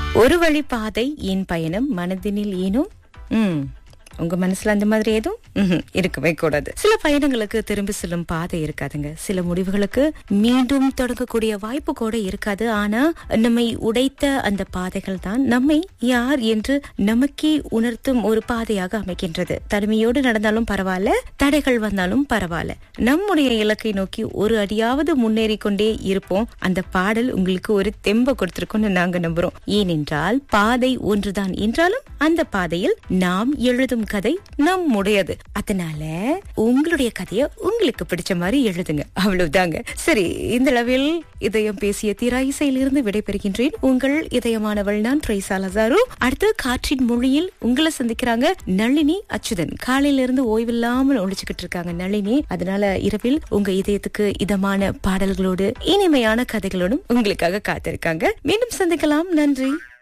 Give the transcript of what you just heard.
ஒரு வழி பாதை என் பயணம் மனதினில் ஏனோ ம் உங்க மனசுல அந்த மாதிரி எதுவும் ம்ஹும், இருக்கவே கூடாது சில பயணங்களுக்கு திரும்பி செல்லும் பாதை இருக்காதுங்க சில முடிவுகளுக்கு மீண்டும் தொடங்கக்கூடிய வாய்ப்பு கூட இருக்காது ஆனா நம்மை உடைத்த அந்த பாதைகள் தான் நம்மை யார் என்று நமக்கே உணர்த்தும் ஒரு பாதையாக அமைக்கின்றது தனிமையோடு நடந்தாலும் பரவாயில்ல தடைகள் வந்தாலும் பரவாயில்ல நம்முடைய இலக்கை நோக்கி ஒரு அடியாவது முன்னேறி கொண்டே இருப்போம் அந்த பாடல் உங்களுக்கு ஒரு தெம்ப கொடுத்திருக்கும்னு நாங்க நம்புறோம் ஏனென்றால் பாதை ஒன்றுதான் என்றாலும் அந்த பாதையில் நாம் எழுதும் கதை நம்முடையது அதனால உங்களுடைய கதைய உங்களுக்கு பிடிச்ச மாதிரி எழுதுங்க அவ்வளவுதாங்க சரி இந்த அளவில் இதயம் பேசிய திராயிசையிலிருந்து விடைபெறுகின்றேன் உங்கள் இதயமானவள் நான் ட்ரைசா லசாரு அடுத்து காற்றின் மொழியில் உங்களை சந்திக்கிறாங்க நளினி அச்சுதன் காலையில இருந்து ஓய்வில்லாமல் ஒழிச்சுக்கிட்டு இருக்காங்க நளினி அதனால இரவில் உங்க இதயத்துக்கு இதமான பாடல்களோடு இனிமையான கதைகளோடும் உங்களுக்காக காத்திருக்காங்க மீண்டும் சந்திக்கலாம் நன்றி